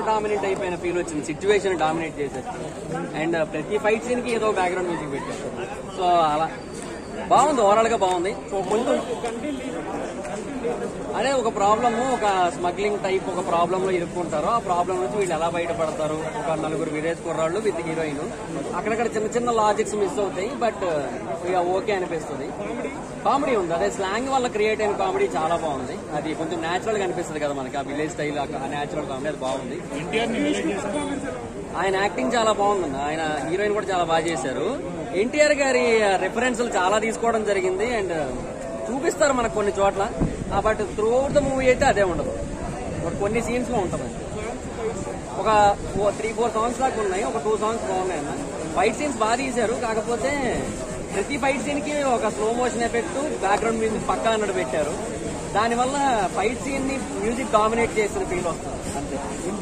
Dominate అయిపోయిన feel వచ్చింది situation dominate చేసేది అండ్ ప్రతి ఫైట్ సీన్ కి ఏదో బ్యాక్గ్రౌండ్ మ్యూజిక్ పెట్టారు సో అలా బాగుంది ఓవరాల్ గా బాగుంది సో కొంచెం అదే ఒక ప్రాబ్లమ్ ఒక స్మగ్లింగ్ టైప్ ఒక ప్రాబ్లమ్ లో ఇరుక్కుంటారు ఆ ప్రాబ్లం నుంచి వీళ్ళు ఎలా బయటపడతారు ఒక నలుగురు విలేజ్ కుర్రాళ్ళు విత్ హీరోయిన్ అక్కడక్కడ చిన్న చిన్న లాజిక్స్ మిస్ అవుతాయి బట్ ఇక ఓకే అనిపిస్తుంది కామెడీ ఉంది అదే స్లాంగ్ వల్ల క్రియేట్ అయిన కామెడీ చాలా బాగుంది అది కొంచెం నేచురల్ గా అనిపిస్తుంది కదా మనకి ఆ విలేజ్ స్టైల్ ఆ నేచురల్ కామెడీ అది బాగుంది ఆయన యాక్టింగ్ చాలా బాగుంది ఆయన హీరోయిన్ కూడా చాలా బాగా చేశారు ఎన్టీఆర్ గారి రిఫరెన్స్లు చాలా తీసుకోవడం జరిగింది అండ్ చూపిస్తారు మనకు కొన్ని చోట్ల but throughout the movie అయితే అదే ఉండదు ఒక కొన్ని సీన్స్ లో ఉంటుంది ఒక త్రీ ఫోర్ సాంగ్స్ దాకా ఉన్నాయి ఒక టూ సాంగ్స్ బాగున్నాయి అన్న ఫైట్ సీన్స్ బాగా తీశారు కాకపోతే ప్రతి ఫైట్ సీన్ కి ఒక slow motion effect background music పక్కా అన్నట్టు పెట్టారు దానివల్ల ఫైట్ సీన్ ని మ్యూజిక్ డామినేట్ చేసిన ఫీల్ వస్తుంది అంతే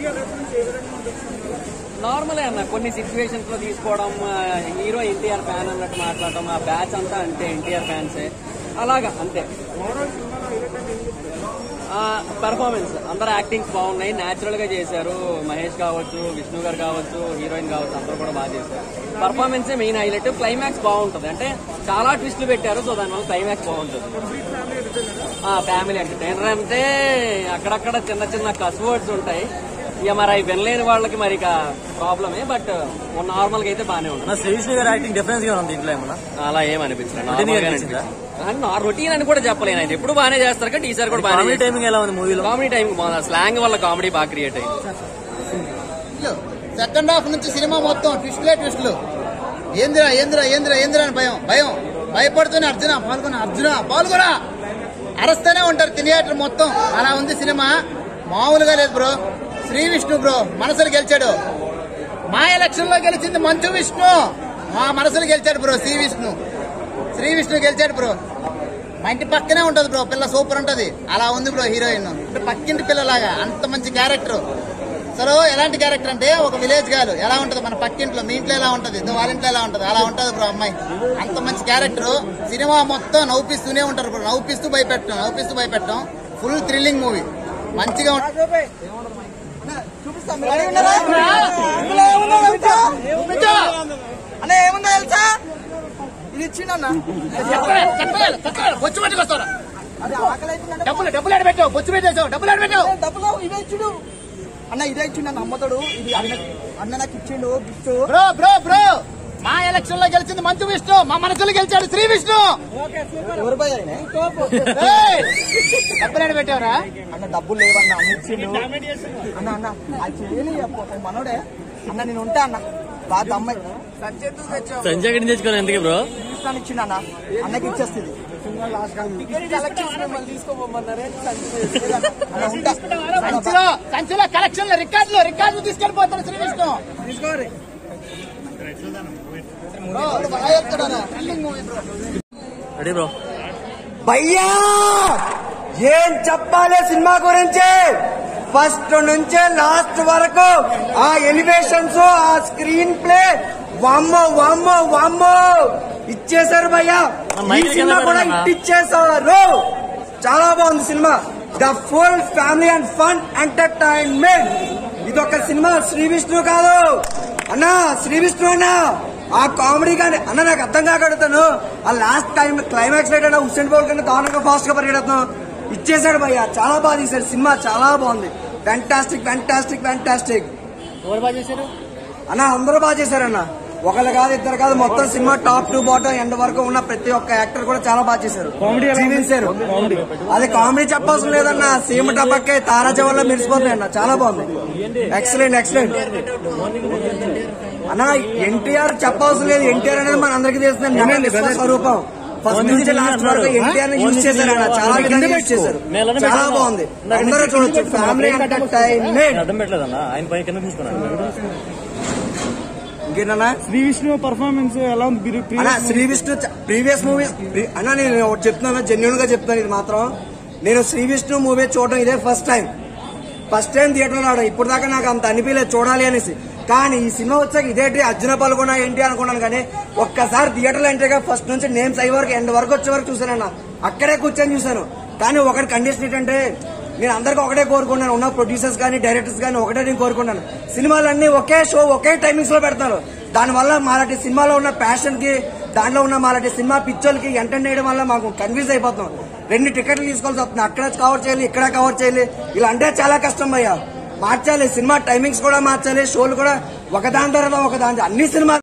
నార్మలే అన్న కొన్ని సిచ్యువేషన్స్ లో తీసుకోవడం హీరో ఎన్టీఆర్ ఫ్యాన్ అన్నట్టు మాట్లాడటం ఆ బ్యాచ్ అంతా అంటే ఎన్టీఆర్ ఫ్యాన్సే అలాగా అంతే పర్ఫార్మెన్స్ అందరు యాక్టింగ్స్ బాగున్నాయి నేచురల్ గా చేశారు మహేష్ కావచ్చు విష్ణు గారు కావచ్చు హీరోయిన్ కావచ్చు అందరూ కూడా బాగా చేశారు పర్ఫార్మెన్స్ మెయిన్ హైలైట్ క్లైమాక్స్ బాగుంటుంది అంటే చాలా ట్విస్ట్లు పెట్టారు సో దానివల్ల క్లైమాక్స్ బాగుంటుంది ఫ్యామిలీ ఎంటర్టైనర్ అంటే అక్కడక్కడ చిన్న చిన్న కస్ వర్డ్స్ ఉంటాయి ఇక మరి అవి వినలేని వాళ్ళకి మరి ఇక ప్రాబ్లమే బట్ నార్మల్ గా అయితే బానే ఉంటుంది నా శ్రీవిష్ణు గారి యాక్టింగ్ డిఫరెన్స్ గా ఉంది ఇంట్లో ఏమన్నా అలా ఏమనిపించలేదు Routine గా నార్మల్ గా అనిపించిందా? అనిపించింది. నా రొటీన్ అని కూడా చెప్పలేను అయితే ఎప్పుడు బాగానే చేస్తారు కాబట్టి ఈసారి కూడా బాగానే కామెడీ టైమింగ్ ఎలా ఉంది మూవీలో కామెడీ టైం స్లాంగ్ వల్ల కామెడీ బాగా క్రియేట్ అయింది సెకండ్ హాఫ్ నుంచి సినిమా మొత్తం ట్విస్ట్లే ట్విస్ట్లు ఏందిరా ఏందిరా ఏందిరా ఏందిరా అని భయం భయం భయపడుతూనే అర్జున పాల్గొన అర్జున పాల్గొన అరస్తూనే ఉంటారు థియేటర్ మొత్తం అలా ఉంది సినిమా మామూలుగా లేదు బ్రో శ్రీ విష్ణు బ్రో మనసులు గెలిచాడు మా ఎలక్షన్ లో గెలిచింది మంచు విష్ణు మా మనసులు గెలిచాడు బ్రో శ్రీ విష్ణు శ్రీ విష్ణు గెలిచాడు బ్రో మా ఇంటి పక్కనే ఉంటది బ్రో పిల్ల సూపర్ ఉంటది అలా ఉంది బ్రో హీరోయిన్ అంటే పక్కింటి పిల్లలాగా అంత మంచి క్యారెక్టర్ అసలు ఎలాంటి క్యారెక్టర్ అంటే ఒక విలేజ్ గారు ఎలా ఉంటది మన పక్కింట్లో మీ ఇంట్లో ఎలా ఉంటది ఇదో వాళ్ళ ఇంట్లో ఎలా ఉంటది అలా ఉంటది బ్రో అమ్మాయి అంత మంచి క్యారెక్టర్ సినిమా మొత్తం నవ్వుపిస్తూనే ఉంటారు బ్రో నవ్వుపిస్తూ భయపెట్టడం నవ్వుపిస్తూ భయపెట్టడం ఫుల్ థ్రిల్లింగ్ మూవీ మంచిగా ఉంటుంది అన్న ఏముందో తెలుసా ఇది ఇచ్చిండన్న బొచ్చు పెట్టుకొస్తారా అది ఆకలి అవుతుందంటే డబ్బులు డబ్బులు ఎడ పెట్టావు బొచ్చు పెట్టేసావు డబ్బులు ఎడ పెట్టావు డబ్బులు ఇదే ఇచ్చుడు అన్న ఇదే ఇచ్చిండు అన్న అమ్మతోడు ఇది అన్న అన్న నాకు ఇచ్చిండు గిఫ్ట్ బ్రో బ్రో బ్రో మా ఎలక్షన్ లో గెలిచింది మంచు విష్ణు మా మనసులో గెలిచాడు శ్రీ విష్ణు ఎవరు పోయి అయినా? ఏయ్! డబ్బులు ఎడ పెట్టావురా అన్న డబ్బులు లేవన్న అన్న ఇచ్చిండు అన్న అన్న అది చేయని చెప్పు మనోడే అన్న నేను ఉంటా అన్న బాగా అమ్మాయి సంజయ్ గడిని తెచ్చుకోవాలి ఎందుకు బ్రో ఇస్తాను ఇచ్చిండు అన్న అన్నకి ఇచ్చేస్తుంది అన్న ఉంటా సంచిలో సంచిలో కలెక్షన్ లో రికార్డులు రికార్డులు తీసుకెళ్లిపోతాడు శ్రీ విష్ణు తీసుకోరి బ్రో, బాగా చెప్తాడు అన్న. Thrilling movie bro. Ready bro భయ్యా ఏం చెప్పాలి సినిమా గురించి ఫస్ట్ నుంచి లాస్ట్ వరకు ఆ ఎలివేషన్స్ ఆ స్క్రీన్ ప్లే వామ్మో వామ్మో వామ్మో ఇచ్చేశారు భయ్యా ఈ మైక్ సినిమా కింద కూడా పెట్టండి అన్న. ఇచ్చేసారు చాలా బాగుంది సినిమా the full family and fun entertainment ఇది ఒక సినిమా శ్రీ విష్ణు కాదు అన్నా శ్రీ విష్ణు అన్నా ఆ కామెడీ కానీ అన్న నాకు అర్థం కాకడుతాను ఆ లాస్ట్ టైం క్లైమాక్స్ లో హుస్సేన్ బౌల్ కన్నా దారుణంగా ఫాస్ట్ గా పరిగెడుతున్నాం ఇచ్చేసాడు భయ్య చాలా బాగా తీశాడు సినిమా చాలా బాగుంది ఫ్యాంటాస్టిక్ ఫ్యాంటాస్టిక్ ఫ్యాంటాస్టిక్ ఎవరు బాగా చేశారు అన్న అందరూ బాగా చేశారన్న ఒకళ్ళు కాదు ఇద్దరు కాదు మొత్తం సినిమా టాప్ టు బాటమ్ ఎండ్ వరకు ఉన్న ప్రతి ఒక్క యాక్టర్ కూడా చాలా బాగా చేశారు జీవించారు అది కామెడీ చెప్పాల్సిన లేదన్న సీమ టపక్కే తారా జవల్లో మెరిసిపోతుంది అన్న చాలా బాగుంది ఎక్సలెంట్ ఎక్సలెంట్ అన్న ఎన్టీఆర్ చెప్పాల్సిన లేదు ఎన్టీఆర్ అనేది మన అందరికీ తెలిసింది నమ్మ విశ్వ స్వరూపం ఫస్ట్ నుంచి లాస్ట్ వరకు ఎన్టీఆర్ ని యూజ్ చేశారు అన్న చాలా విధంగా యూజ్ చేశారు చాలా బాగుంది అందరూ చూడొచ్చు ఫ్యామిలీ ఎంటర్టైన్మెంట్ అర్థం పెట్టలేదన్నా ఆయన పై కింద తీసుకున్నాను ఇంకేనా శ్రీ విష్ణు పర్ఫార్మెన్స్ ఎలా ఉంది మీరు అన్న శ్రీ విష్ణు ప్రీవియస్ మూవీస్ అన్న నేను ఒకటి చెప్తున్నాను జెన్యున్ గా చెప్తాను ఇది మాత్రం నేను శ్రీ విష్ణు మూవీ చూడడం ఇదే first time first time theatre రావడం ఇప్పుడు దాకా నాకు అంత అనిపించలేదు చూడాలి అనేసి కానీ ఈ సినిమా వచ్చాక ఇదేంటి అర్జున పాల్గొన ఏంటి అనుకున్నాను కానీ ఒక్కసారి థియేటర్లో ఎంట్రీగా ఫస్ట్ నుంచి నేమ్స్ అయ్యే వరకు ఎండ్ వరకు వచ్చే వరకు చూసానన్న అక్కడే కూర్చొని చూశాను కానీ ఒకటి కండిషన్ ఏంటంటే నేను అందరికీ ఒకటే కోరుకున్నాను ఉన్న ప్రొడ్యూసర్స్ కానీ డైరెక్టర్స్ కానీ ఒకటే నేను కోరుకున్నాను సినిమాలన్నీ ఒకే షో ఒకే టైమింగ్స్ లో పెడతారు దానివల్ల మాలాంటి సినిమాలో ఉన్న ప్యాషన్ కి దాంట్లో ఉన్న మాలాంటి సినిమా పిక్చర్లకి ఎంటర్టైన్ చేయడం వల్ల మాకు కన్ఫ్యూజ్ అయిపోతాం రెండు టికెట్లు తీసుకోవాల్సి వస్తుంది అక్కడ కవర్ చేయాలి ఇక్కడ కవర్ చేయాలి ఇలా అంటే చాలా కష్టం భయ్యా మార్చాలి సినిమా టైమింగ్స్ కూడా మార్చాలి షోలు కూడా ఒకదాని తర్వాత ఒకదాని అన్ని సినిమా